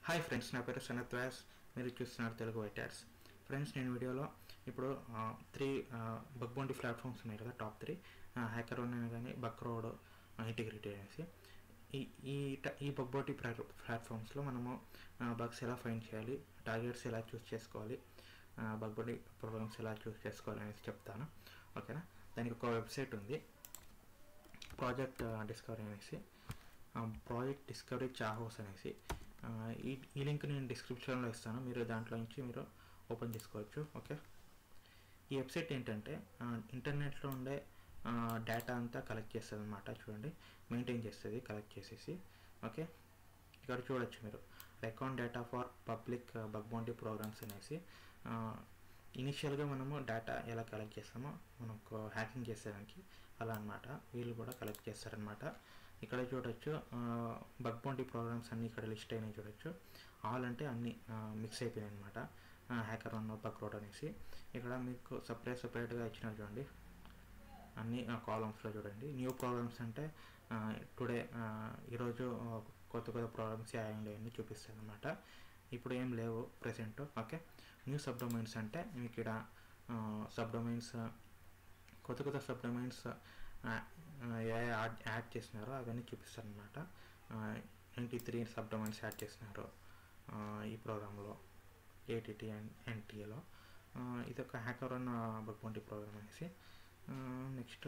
hi friends నా పేరు సనత్ వ్యాస్ మీరు చూస్తున్నారు తెలుగు వైటర్స్ ఫ్రెండ్స్ నేను వీడియోలో ఇప్పుడు త్రీ బగ్ బౌంటీ ప్లాట్ఫామ్స్ ఉన్నాయి కదా టాప్ త్రీ హ్యాకర్ వన్ కానీ బక్ రోడ్ ఇంటిగ్రిటీ అనేసి ఈ ఈ ట- ఈ బగ్ బౌంటీ ప్లాట్ఫామ్స్లో మనము బగ్స్ ఎలా ఫైండ్ చేయాలి టార్గెట్స్ ఎలా చూస్ చేసుకోవాలి బగ్ బౌంటీ ప్రోగ్రామ్స్ ఎలా చూస్ చేసుకోవాలి అనేసి చెప్తాను ఓకేనా దానికి ఒక వెబ్సైట్ ఉంది ప్రాజెక్ట్ డిస్కవరీ అనేసి ప్రాజెక్ట్ డిస్కవరీ చాహోస్ అనేసి ఆ, ఈ ఈ లింక్ నేను డిస్క్రిప్షన్లో ఇస్తాను మీరు దాంట్లో నుంచి మీరు ఓపెన్ చేసుకోవచ్చు ఓకే ఈ వెబ్సైట్ ఏంటంటే ఆ, ఇంటర్నెట్లో ఉండే డేటా అంతా కలెక్ట్ చేస్తుంది అనమాట చూడండి మెయింటైన్ చేస్తుంది కలెక్ట్ చేసేసి ఓకే ఇక్కడ చూడొచ్చు మీరు account data for public bug bounty programs అనేసి ఇనిషియల్గా మనము డేటా ఎలా కలెక్ట్ చేస్తామో మనకు హ్యాకింగ్ చేసేదానికి అలా అన్నమాట వీళ్ళు కూడా కలెక్ట్ చేస్తారనమాట ఇక్కడ చూడొచ్చు బగ్ బౌంటీ ప్రోగ్రామ్స్ అన్నీ ఇక్కడ లిస్ట్ అయినాయి చూడొచ్చు ఆల్ అంటే అన్ని మిక్స్ అయిపోయినాయి అనమాట హ్యాకర్ వన్ బగ్ రోడ్ అనేసి ఇక్కడ మీకు సపరేట్ సపరేట్గా ఇచ్చినారు చూడండి అన్ని కాలమ్స్లో చూడండి న్యూ ప్రోగ్రామ్స్ అంటే టుడే ఈరోజు ఆ, కొత్త కొత్త ప్రోగ్రామ్స్ అయ్యండి అన్ని చూపిస్తాయి అనమాట ఇప్పుడు ఏం లేవు present okay new subdomains అంటే మీకు ఇక్కడ సబ్ డొమైన్స్ కొత్త కొత్త సబ్ డొమైన్స్ యాడ్ యాడ్ చేసినారో అవన్నీ చూపిస్తారు అనమాట twenty three subdomains add చేసినారు ఆ, ఈ ప్రోగ్రాంలో ఏటీటీ అండ్ ఎన్టీఏలో ఇది ఒక HackerOne bug bounty program అనేసి నెక్స్ట్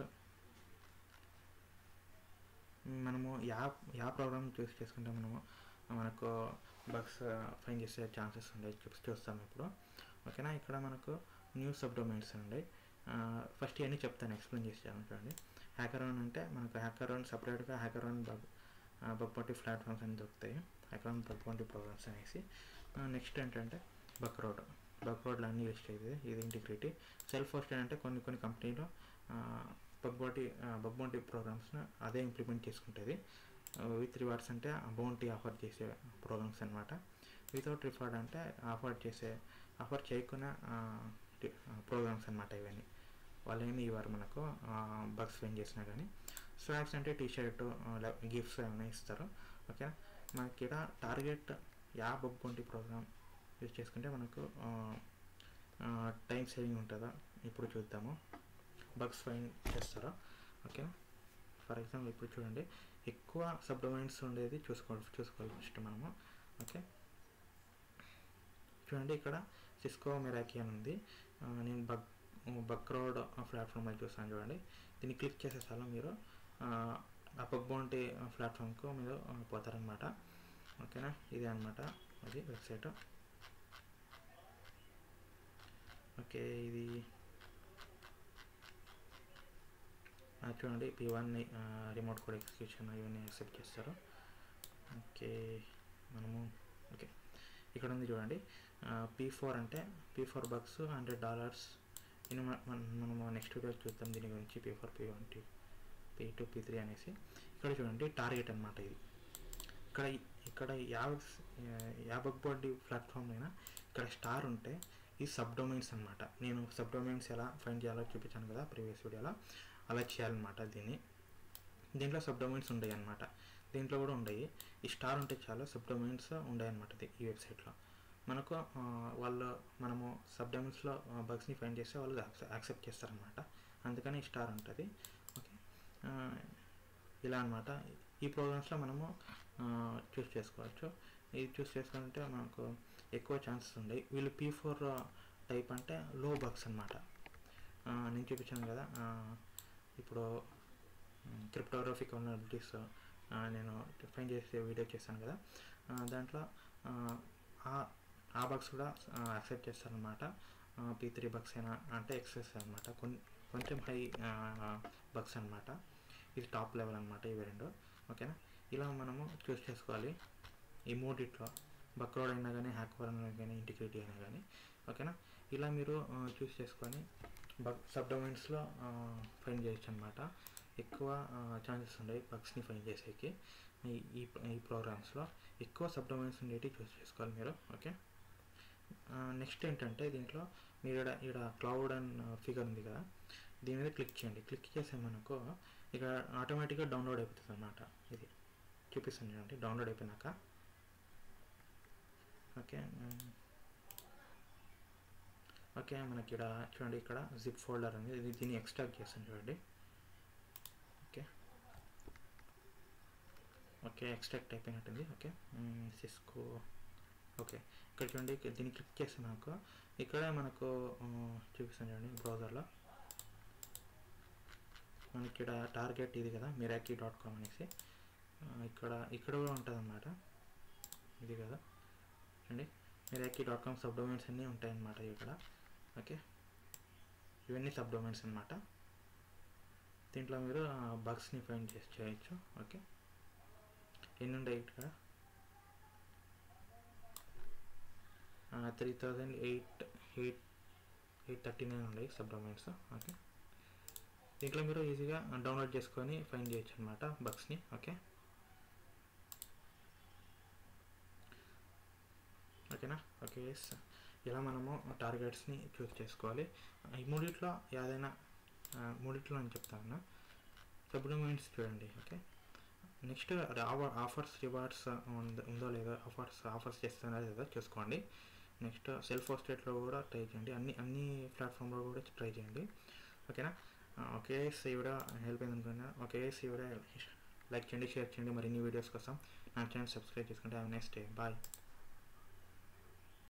మనము యా యా ప్రోగ్రామ్ చూస్ చేసుకుంటే మనము మనకు బగ్స్ ఫైన్ చేసే ఛాన్సెస్ ఉండే చూసి చూస్తాం ఇప్పుడు ఓకేనా ఇక్కడ మనకు న్యూ సబ్ డొమైన్స్ ఉండే ఫస్ట్ ఇవన్నీ చెప్తాను ఎక్స్ప్లెయిన్ చేసాను చూడండి హ్యాకర్ వన్ అంటే మనకు హ్యాకర్ వన్ సపరేట్గా HackerOne bug bug bounty platforms అని దొరుకుతాయి HackerOne bug bounty programs అనేసి నెక్స్ట్ ఏంటంటే బక్ రోడ్ బక్ రోడ్లో అన్ని లిస్ట్ అవుతుంది ఇది ఇంటిగ్రిటీ సెల్ఫ్ హోస్టెడ్ అంటే కొన్ని కొన్ని కంపెనీలో బగ్ బౌంటీ బగ్ బౌంటీ ప్రోగ్రామ్స్ను అదే ఇంప్లిమెంట్ చేసుకుంటుంది విత్ రివార్డ్స్ అంటే బౌంటీ ఆఫర్ చేసే ప్రోగ్రామ్స్ అనమాట వితౌట్ రివార్డ్ అంటే ఆఫర్ చేసే ఆఫర్ చేయకుండా ప్రోగ్రామ్స్ అనమాట ఇవన్నీ వాళ్ళు ఏమి ఇవ్వరు మనకు బగ్స్ ఫైన్ చేసినా కానీ స్వాగ్స్ అంటే టీ షర్ట్ గిఫ్ట్స్ ఏమైనా ఇస్తారు ఓకే మనకి ఇక్కడ టార్గెట్ యా బగ్ బౌంటీ ప్రోగ్రామ్ యూజ్ చేసుకుంటే మనకు టైం సేవింగ్ ఉంటుందా ఇప్పుడు చూద్దాము బగ్స్ ఫైన్ చేస్తారా ఓకే ఫర్ ఎగ్జాంపుల్ ఇప్పుడు చూడండి ఎక్కువ సబ్ డొమైన్స్ ఉండేది చూసుకోవాలి చూసుకోవాలి ఫస్ట్ మనము ఓకే చూడండి ఇక్కడ సిస్కో మెరాకి అని ఉంది ఆ, నేను బగ్ బగ్ రోడ్ ప్లాట్ఫామ్ అది చూస్తాను చూడండి దీన్ని క్లిక్ చేసే చాలు మీరు ఆ, ఆ బగ్ బౌంటీ ప్లాట్ఫామ్కు మీరు ఆ, పోతారనమాట ఓకేనా ఇదే అనమాట అది వెబ్సైట్ ఓకే ఇది ఆ, చూడండి P one remote code execution ఇవన్నీ యాక్సెప్ట్ చేస్తారు ఓకే మనము ఓకే ఇక్కడ ఉంది చూడండి పీ ఫోర్ అంటే P four bugs hundred dollars ఇది మన- మన- మనము నెక్స్ట్ వీడియో చూద్దాం దీని గురించి P four P one T P two P three అనేసి ఇక్కడ చూడండి టార్గెట్ అనమాట ఇది ఇక్కడ ఇక్కడ యావ యా బగ్ బోర్డి ప్లాట్ఫామ్ అయినా ఇక్కడ స్టార్ ఉంటే ఈ సబ్ డొమైన్స్ అనమాట నేను సబ్ డొమైన్స్ ఎలా ఫైండ్ చేయాలో చూపించాను కదా ప్రీవియస్ వీడియోలో అలా చేయాలన్నమాట దీన్ని దీంట్లో సబ్ డొమైన్స్ ఉండయి అనమాట దీంట్లో కూడా ఉండయి ఈ స్టార్ ఉంటే చాలా సబ్ డొమైన్స్ ఉండయి అనమాట ఈ వెబ్సైట్లో మనకు ఆ, వాళ్ళు మనము సబ్ డొమైన్స్లో బగ్స్ని ఫైండ్ చేస్తే వాళ్ళు యాక్సెప్ట్ చేస్తారనమాట అందుకని ఈ స్టార్ ఉంటుంది ఓకే ఆ, ఇలా అనమాట ఈ ప్రోగ్రామ్స్లో మనము చూస్ చేసుకోవచ్చు ఇది చూస్ చేసుకుంటే మనకు ఎక్కువ ఛాన్సెస్ ఉన్నాయి వీళ్ళు పీ ఫోర్ టైప్ అంటే లో బగ్స్ అనమాట నేను చూపించాను కదా ఆ, ఇప్పుడు క్రిప్టోగ్రఫిక్ వనరబిలిటీస్ నేను డిఫైన్ చేసే వీడియో చేశాను కదా ఆ, దాంట్లో ఆ, ఆ- ఆ బగ్స్ కూడా యాక్సెప్ట్ చేస్తారనమాట పీ త్రీ బగ్స్ అయినా అంటే ఎక్సెస్ అనమాట కొంచెం హై బగ్స్ అనమాట ఇది టాప్ లెవెల్ అనమాట ఇవి రెండు ఓకేనా ఇలా మనము చూస్ చేసుకోవాలి ఈ మూడిట్లో బక్రోడ్ అయినా కానీ హ్యాక్వర్ అయినా కానీ ఇంటిగ్రిటీ అయినా కానీ ఓకేనా ఇలా మీరు చూస్ చేసుకొని బగ్ సబ్ డొమైన్స్లో ఫైన్ చేయొచ్చు అనమాట ఎక్కువ ఛాన్సెస్ ఉన్నాయి బగ్స్ని ఫైన్ చేసేకి ఈ ఈ ఈ ప్రోగ్రామ్స్లో ఎక్కువ సబ్ డొమైన్స్ ఉండేవి చూస్ చేసుకోవాలి మీరు ఓకే నెక్స్ట్ ఏంటంటే దీంట్లో మీరు ఇక్కడ ఇక్కడ క్లౌడ్ అండ్ ఫిగర్ ఉంది కదా దీని మీద క్లిక్ చేయండి క్లిక్ చేసే మనకు ఇక ఆటోమేటిక్గా డౌన్లోడ్ అయిపోతుంది అనమాట ఇది చూపిస్తాను చూడండి డౌన్లోడ్ అయిపోయినాక ఓకే మ్, ఓకే మనకి ఇక్కడ చూడండి ఇక్కడ జిప్ ఫోల్డర్ ఉంది ఇది దీన్ని ఎక్స్ట్రాక్ట్ చేస్తాను చూడండి ఓకే ఓకే ఎక్స్ట్రాక్ట్ అయిపోయినట్టుంది ఓకే సిస్కో ఓకే ఇక్కడ చూడండి ఇక్కడ దీన్ని క్లిక్ చేస్తే మనకు ఇక్కడే మనకు మ్, చూపిస్తాను చూడండి బ్రౌజర్లో మనకి ఇక్కడ టార్గెట్ ఇది కదా మిరాకీ డాట్ కామ్ అనేసి ఆ, ఇక్కడ ఇక్కడ కూడా ఉంటుంది అన్నమాట ఇది కదా చూడండి Meraki dot com subdomains అన్నీ ఉంటాయన్నమాట ఇక్కడ ఓకే ఇవన్నీ సబ్ డొమైన్స్ అనమాట దీంట్లో మీరు బగ్స్ని ఫైండ్ చేసి చేయొచ్చు ఓకే ఎన్ని ఉన్నాయి ఇక్కడ three thousand eight eight eight thirty nine ఉన్నాయి సబ్ డొమైన్స్ ఓకే దీంట్లో మీరు ఈజీగా డౌన్లోడ్ చేసుకొని ఫైండ్ చేయొచ్చు అనమాట బగ్స్ని ఓకే ఓకేనా ఓకే ఎస్ ఇలా మనము టార్గెట్స్ని చూస్ చేసుకోవాలి ఈ మూడిట్లో ఏదైనా ఆ, మూడిట్లో అని చెప్తాను సప్లిమెంట్స్ చూడండి ఓకే నెక్స్ట్ ఆఫర్స్ రివార్డ్స్ ఉందో లేదో ఆఫర్స్ ఆఫర్స్ చేస్తున్నారో లేదో చూసుకోండి నెక్స్ట్ సెల్ఫ్ హోస్టెడ్లో కూడా ట్రై చేయండి అన్ని అన్ని ప్లాట్ఫామ్లో కూడా ట్రై చేయండి ఓకేనా ఆ, ఓకే ఈ వీడియో హెల్ప్ అయింది అనుకున్నా ఓకే ఈ వీడియో లైక్ చేయండి షేర్ చేయండి మరిన్ని వీడియోస్ కోసం నా ఛానల్ సబ్స్క్రైబ్ చేసుకుంటే హ్యావ్ నెక్స్ట్ డే బాయ్